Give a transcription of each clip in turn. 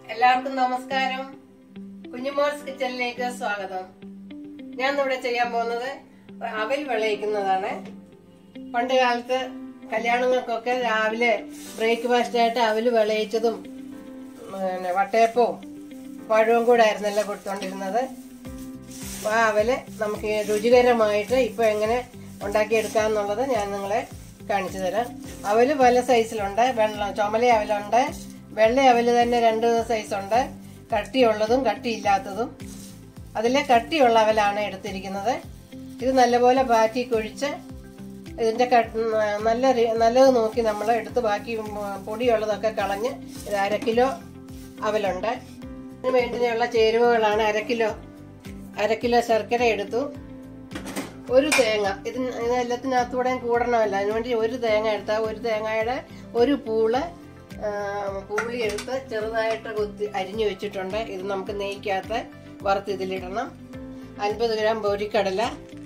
എല്ലാവർക്കും നമസ്കാരം കുഞ്ഞുമോൾസ് കിച്ചണിലേക്ക് സ്വാഗതം ഞാൻ ഇവിടെ ചെയ്യാൻ പോകുന്നത് അവൽ വിളയിക്കുന്നതാണ് പണ്ട് കാലത്ത് കല്യാണങ്ങൾക്കൊക്കെ രാവിലെ ബ്രേക്ക്ഫാസ്റ്റ് ആയിട്ട് അവല് വിളയിച്ചതും പിന്നെ വട്ടയപ്പവും പഴവും കൂടെ ആയിരുന്നല്ലോ കൊടുത്തോണ്ടിരുന്നത് അപ്പൊ ആ അവല് നമുക്ക് രുചികരമായിട്ട് ഇപ്പൊ എങ്ങനെ ഉണ്ടാക്കിയെടുക്കാന്നുള്ളത് ഞാൻ നിങ്ങളെ കാണിച്ചു തരാം അവല് പല സൈസിലുണ്ട് വെള്ളം ചുമല അവലുണ്ട് വെള്ള അവല് തന്നെ രണ്ട് സൈസ് ഉണ്ട് കട്ടിയുള്ളതും കട്ടിയില്ലാത്തതും അതിലെ കട്ടിയുള്ള അവലാണ് എടുത്തിരിക്കുന്നത് ഇത് നല്ലപോലെ ബാക്കി കുഴിച്ച് ഇതിന്റെ കട്ട്- നല്ല രി- നല്ലത് നോക്കി നമ്മൾ എടുത്ത് ബാക്കി ഉം, പൊടിയുള്ളതൊക്കെ കളഞ്ഞ് ഇത് അര കിലോ അവലുണ്ട് ഇതിന് വേണ്ടിയുള്ള ചേരുവകളാണ് അര കിലോ അര കിലോ ശർക്കര എടുത്തു ഒരു തേങ്ങ ഇത് ഇതെല്ലാത്തിനകത്തൂടെ കൂടണമല്ല അതിനുവേണ്ടി ഒരു തേങ്ങ എടുത്താൽ ഒരു തേങ്ങയുടെ ഒരു പൂള് ആ, പൂളി എടുത്ത് ചെറുതായിട്ട് കുത്തി അരിഞ്ഞു വെച്ചിട്ടുണ്ട് ഇത് നമുക്ക് നെയ്ക്കകത്ത് വറുത്ത് ഇതിലിടണം അൻപത് ഗ്രാം പൊരിക്കടല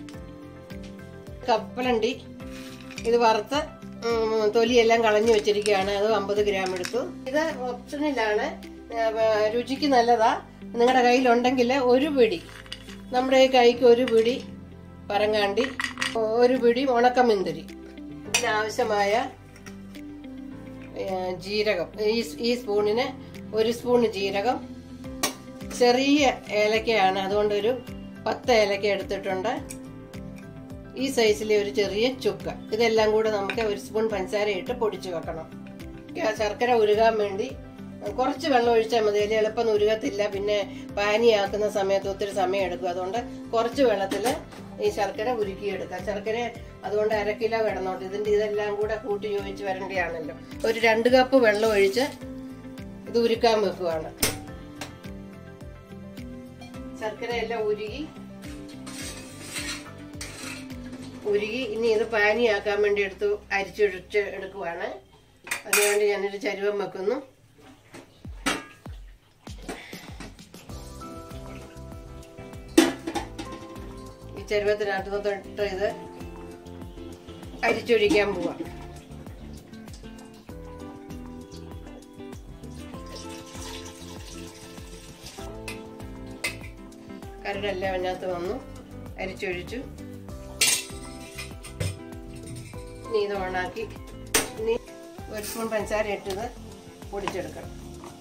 കപ്പലണ്ടി ഇത് വറുത്ത് ഉം, തൊലിയെല്ലാം കളഞ്ഞു വെച്ചിരിക്കുകയാണ് അത് അമ്പത് ഗ്രാം എടുത്തു ഇത് ഓപ്ഷനിലാണ് ആ, വ- രുചിക്ക് നല്ലതാ നിങ്ങളുടെ കയ്യിലുണ്ടെങ്കിൽ ഒരു പിടി നമ്മുടെ ഈ കൈക്ക് ഒരു പിടി പറങ്ങാണ്ടി ഒരു പിടി ഉണക്കമിന്തിരി ഇതിനാവശ്യമായ ഏ, ജീരകം ഈ ഈ സ്പൂണിന് ഒരു സ്പൂൺ ജീരകം ചെറിയ ഏലക്കയാണ് അതുകൊണ്ട് ഒരു പത്ത് ഏലക്ക എടുത്തിട്ടുണ്ട് ഈ സൈസിലെ ഒരു ചെറിയ ചുക്ക ഇതെല്ലാം കൂടെ നമുക്ക് ഒരു സ്പൂൺ പഞ്ചസാര ഇട്ട് പൊടിച്ചു വെക്കണം ആ ശർക്കര ഉരുകാൻ വേണ്ടി കുറച്ച് വെള്ളം ഒഴിച്ചാൽ മതി അതിൽ എളുപ്പം ഉരുകത്തില്ല പിന്നെ പാനിയാക്കുന്ന സമയത്ത് ഒത്തിരി സമയം എടുക്കും അതുകൊണ്ട് കുറച്ച് വെള്ളത്തിൽ ഈ ശർക്കര ഉരുക്കിയെടുക്കാം ശർക്കര അതുകൊണ്ട് അര കിലോ കിടന്നോട്ട് ഇതിന്റെ ഇതെല്ലാം കൂടെ കൂട്ടി യോജിച്ച് വരേണ്ടതാണല്ലോ ഒരു രണ്ട് കപ്പ് വെള്ളം ഒഴിച്ച് ഇത് ഉരുക്കാൻ വെക്കുവാണ് ശർക്കര എല്ലാം ഉരുകി ഉരുകി ഇനി ഇത് പാനിയാക്കാൻ വേണ്ടി എടുത്ത് അരിച്ചൊഴിച്ച് എടുക്കുവാണ് അതിനുവേണ്ടി ഞാനൊരു ചരുവം വെക്കുന്നു ഈ ചരുവത്തിനകത്ത് തൊട്ട് ഇത് അരിച്ചൊഴിക്കാൻ പോവാം കരടെല്ലാം അതിനകത്ത് വന്നു അരിച്ചൊഴിച്ചു ഇനി ഇത് ഓണാക്കി ഇനി ഒരു സ്പൂൺ പഞ്ചസാര ഇട്ടത് പൊടിച്ചെടുക്കണം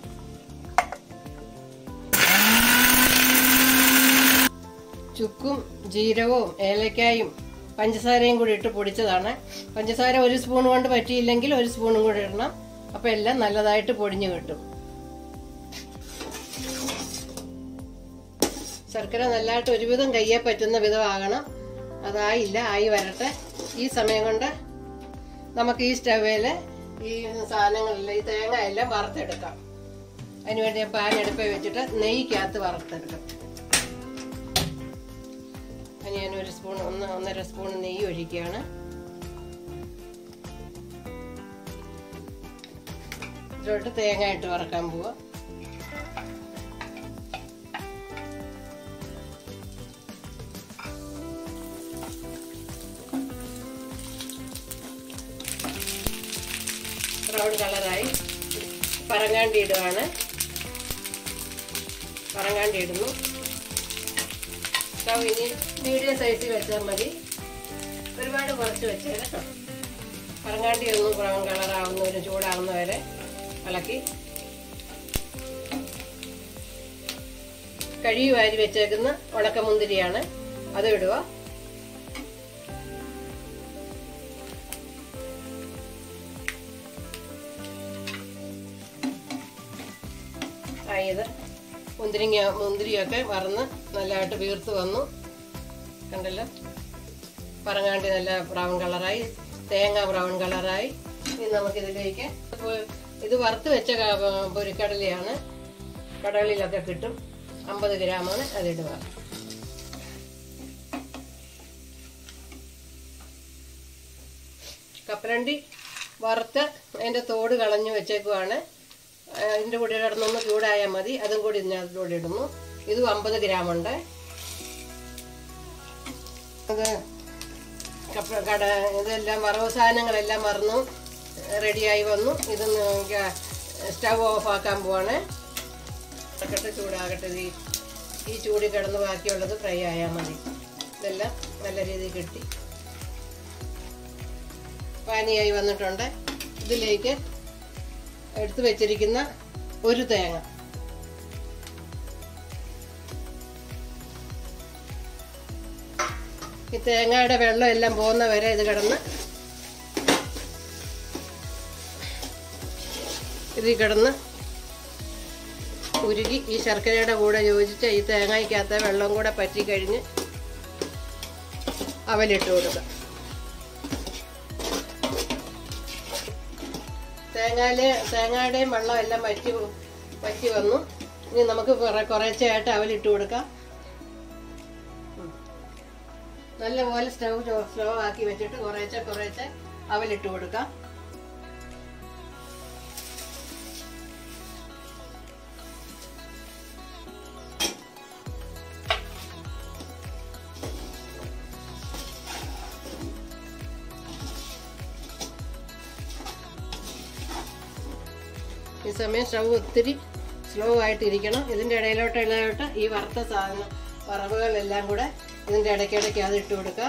ചുക്കും ജീരകവും ഏലക്കായും പഞ്ചസാരയും കൂടി ഇട്ട് പൊടിച്ചതാണ് പഞ്ചസാര ഒരു സ്പൂൺ കൊണ്ട് പറ്റിയില്ലെങ്കിൽ ഒരു സ്പൂണും കൂടി ഇടണം അപ്പൊ എല്ലാം നല്ലതായിട്ട് പൊടിഞ്ഞു കിട്ടും ശർക്കര നല്ലതായിട്ട് ഒരുവിധം കയ്യെ പറ്റുന്ന വിധമാകണം അതായില്ല ആയി വരട്ടെ ഈ സമയം കൊണ്ട് നമുക്ക് ഈ സ്റ്റവേല് ഈ സാധനങ്ങളെല്ലാം ഈ തേങ്ങ എല്ലാം വറുത്തെടുക്കാം അതിനുവേണ്ടി ഞാൻ പാൻ അടുപ്പ വെച്ചിട്ട് നെയ്ക്കകത്ത് വറുത്തെടുക്കാം അതിന് ഞാൻ ഒരു സ്പൂൺ ഒന്ന് ഒന്നര സ്പൂൺ നെയ്യ് ഒഴിക്കുകയാണ് ഇതിലോട്ട് തേങ്ങ ഇട്ട് വറക്കാൻ പോവാം ബ്രൗൺ കളറായി പറങ്ങാണ്ടി ഇടുവാണ് പറങ്ങാണ്ടി ഇടുന്നു സ്റ്റൗ ഇനി മീഡിയം സൈസിൽ വെച്ചാൽ മതി ഒരുപാട് കുറച്ച് വെച്ചേ കേട്ടോ പറങ്ങാണ്ടി ഒന്ന് ബ്രൗൺ കളറാവുന്ന ഒരു ചൂടാവുന്ന വരെ ഇളക്കി കഴുകി വാരി വെച്ചേക്കുന്ന ഉണക്കമുന്തിരിയാണ് അത് ഇടുക ആയത് മുന്തിരിങ്ങ മുന്തിരിയൊക്കെ വറന്ന് നല്ലതായിട്ട് വീർത്ത് വന്നു കണ്ടല്ലോ പറങ്ങാണ്ടി നല്ല ബ്രൗൺ കളറായി തേങ്ങ ബ്രൗൺ കളറായി ഇനി നമുക്കിതിലേക്ക് ഇത് വറുത്ത് വെച്ച ക- പൊരിക്കടലയാണ് കടകളിലൊക്കെ കിട്ടും അമ്പത് ഗ്രാമാണ് അതിടുക കപ്പലണ്ടി വറുത്ത് അതിന്റെ തോട് കളഞ്ഞു വെച്ചേക്കുവാണ് അതിന്റെ കൂടെ കിടന്നൊന്ന് ചൂടായാൽ മതി അതും കൂടി ഇതിനകത്തൂടെ ഇടുന്നു ഇതും അമ്പത് ഗ്രാം ഉണ്ട് അത് കപ്പ കട ഇതെല്ലാം വറവ് സാധനങ്ങളെല്ലാം മറന്നു റെഡിയായി വന്നു ഇത് സ്റ്റവ് ഓഫ് ആക്കാൻ പോവാണ് ഇറക്കട്ടെ ചൂടാകട്ടെ ഇത് ഈ- ഈ ചൂടിൽ കിടന്ന് ബാക്കിയുള്ളത് ഫ്രൈ ആയാൽ മതി ഇതെല്ലാം നല്ല രീതിയിൽ കിട്ടി പാനിയായി വന്നിട്ടുണ്ട് ഇതിലേക്ക് എടുത്തു വെച്ചിരിക്കുന്ന ഒരു തേങ്ങ ഈ തേങ്ങയുടെ വെള്ളം എല്ലാം പോകുന്ന വരെ ഇത് കിടന്ന് ഇതിൽ കിടന്ന് ഉരുകി ഈ ശർക്കരയുടെ കൂടെ യോജിച്ച ഈ തേങ്ങയ്ക്കകത്ത് വെള്ളം കൂടെ പറ്റി കഴിഞ്ഞ് അവലിട്ട് കൊടുക്കുക തേങ്ങയില് തേങ്ങയുടെയും വെള്ളം എല്ലാം വറ്റി വറ്റി വന്നു ഇനി നമുക്ക് കുറെ കുറേശ്ശെയായിട്ട് അവലിട്ട് കൊടുക്കാം ഉം. നല്ലപോലെ സ്റ്റൗ സ്ലോ ആക്കി വെച്ചിട്ട് കുറേശ്ശെ കുറേശ്ശെ അവലിട്ട് കൊടുക്കാം ഈ സമയം സ്റ്റൗ ഒത്തിരി സ്ലോ ആയിട്ടിരിക്കണം ഇതിൻ്റെ ഇടയിലോട്ട് ഇടയിലോട്ട് ഈ വറുത്ത സാധനം വറവുകളെല്ലാം കൂടെ ഇതിൻ്റെ ഇടയ്ക്കിടയ്ക്ക് അത് ഇട്ട് കൊടുക്കുക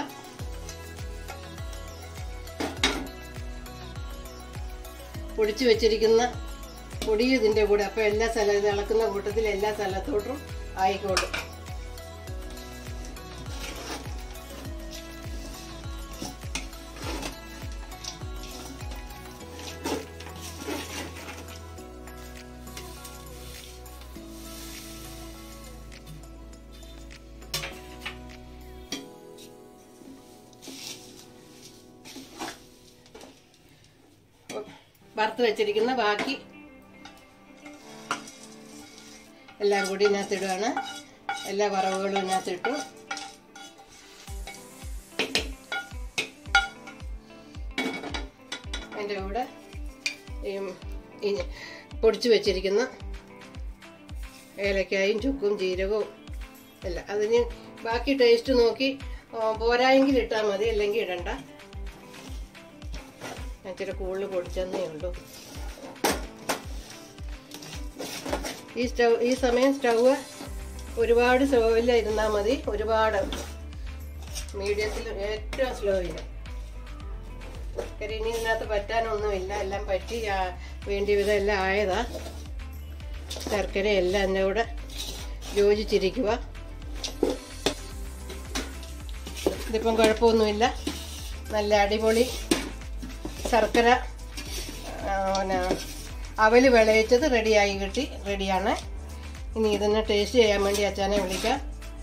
പൊടിച്ചു വെച്ചിരിക്കുന്ന പൊടി ഇതിൻ്റെ കൂടെ അപ്പോൾ എല്ലാ സ്ഥലം ഇത് ഇളക്കുന്ന കൂട്ടത്തിൽ എല്ലാ സ്ഥലത്തോട്ടും ആയിക്കോളും വറുത്ത് വെച്ചിരിക്കുന്ന ബാക്കി എല്ലാം കൂടി ഇതിനകത്തിടുകയാണ് എല്ലാ വറവുകളും ഇതിനകത്തിട്ടു അതിൻ്റെ കൂടെ ഈ ഈ പൊടിച്ചു വെച്ചിരിക്കുന്ന ഏലക്കായും ചുക്കും ജീരകവും എല്ലാം അതിന് ബാക്കി ടേസ്റ്റ് നോക്കി ആ, പോരായെങ്കിൽ ഇട്ടാൽ മതി അല്ലെങ്കിൽ ഇടണ്ട ഞാൻ ഇച്ചിരി കൂടുതൽ പൊടിച്ചെന്നേ ഉള്ളൂ ഈ സ്റ്റൗ ഈ സമയം സ്റ്റൗവ് ഒരുപാട് സ്ലോയിൽ ഇരുന്നാൽ മതി ഒരുപാട് മീഡിയത്തിൽ ഏറ്റവും സ്ലോയിൽ കാര്യം ഇനി ഇതിനകത്ത് പറ്റാനൊന്നുമില്ല എല്ലാം പറ്റി ആ, വേണ്ടിയ വിധം എല്ലാം ആയതാ ശർക്കര എല്ലാം എൻ്റെ കൂടെ യോജിച്ചിരിക്കുക ഇതിപ്പം കുഴപ്പമൊന്നുമില്ല നല്ല അടിപൊളി ശർക്കര ആ, പിന്നെ അവല് വിളയിച്ചത് റെഡിയായി കിട്ടി റെഡിയാണ് ഇനി ഇതിനെ ടേസ്റ്റ് ചെയ്യാൻ വേണ്ടി അച്ഛനെ വിളിക്കാം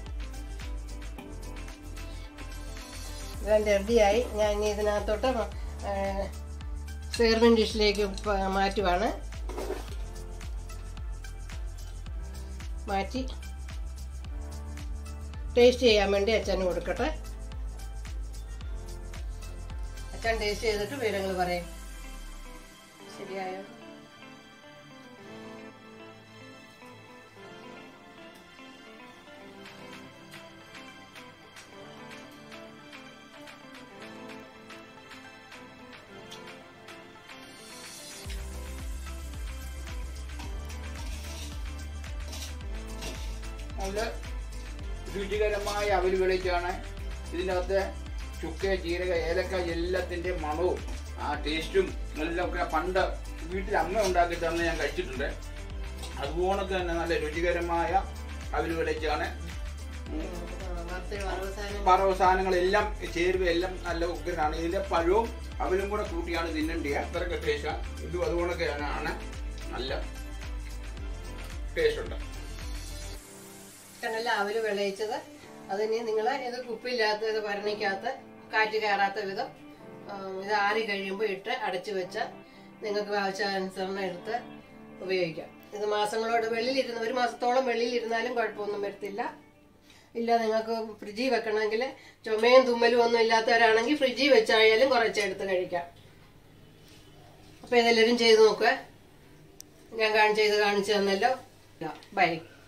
ഇതെല്ലാം റെഡിയായി ഞാൻ ഇനി ഇതിനകത്തോട്ട് സെർവിങ് ഡിഷിലേക്ക് പ- മാറ്റുവാണ് മാറ്റി ടേസ്റ്റ് ചെയ്യാൻ വേണ്ടി അച്ഛന് കൊടുക്കട്ടെ അച്ഛൻ ടേസ്റ്റ് ചെയ്തിട്ട് വിവരങ്ങൾ പറയും ശരിയായോ നല്ല രുചികരമായ അവല് വിളിച്ചാണ് ഇതിനകത്ത് ചുക്ക ജീരക ഏലക്ക എല്ലാത്തിൻ്റെ മണവും ആ ടേസ്റ്റും എല്ലാം ഒക്കെ പണ്ട് വീട്ടിൽ അമ്മ ഉണ്ടാക്കി തന്നെ ഞാൻ കഴിച്ചിട്ടുണ്ട് അതുപോലെ തന്നെ നല്ല രുചികരമായ അവല് വിളിച്ചാണ് വറുത്ത് വറവസാനം പറവ സാധനങ്ങളെല്ലാം ചേരുവ എല്ലാം നല്ല ഉഗ്രനാണ് ഇതിന്റെ പഴവും അവലും കൂടെ കൂട്ടിയാണ് തിന്നേണ്ടത് അത്രയ്ക്ക് ടേസ്റ്റാണ് ഇതും അതുകൊണ്ടൊക്കെയാണ് ആണ് നല്ല ടേസ്റ്റ് ഉണ്ട് കണ്ടല്ല അവര് വിളയിച്ചത് അതിന് നിങ്ങൾ ഇത് കുപ്പില്ലാത്ത ഇത് ഭരണിക്കകത്ത് കാറ്റ് കയറാത്ത വിധം ആ, ഇത് ആറി കഴിയുമ്പോൾ ഇട്ട് അടച്ചു വെച്ച് നിങ്ങൾക്ക് ആവശ്യാനുസരണം എടുത്ത് ഉപയോഗിക്കാം ഇത് മാസങ്ങളോട് വെളിയിലിരുന്ന് ഒരു മാസത്തോളം വെളിയിലിരുന്നാലും കുഴപ്പമൊന്നും വരത്തില്ല ഇല്ല നിങ്ങൾക്ക് ഫ്രിഡ്ജിൽ വെക്കണമെങ്കിൽ ചുമയും തുമ്മലും ഒന്നും ഇല്ലാത്തവരാണെങ്കിൽ ഫ്രിഡ്ജിൽ വെച്ചായാലും കുറച്ചെടുത്ത് കഴിക്കാം അപ്പോൾ ഇതെല്ലാവരും ചെയ്ത് നോക്കുക ഞാൻ കാണിച്ച് ചെയ്ത് കാണിച്ചു തന്നല്ലോ ബൈ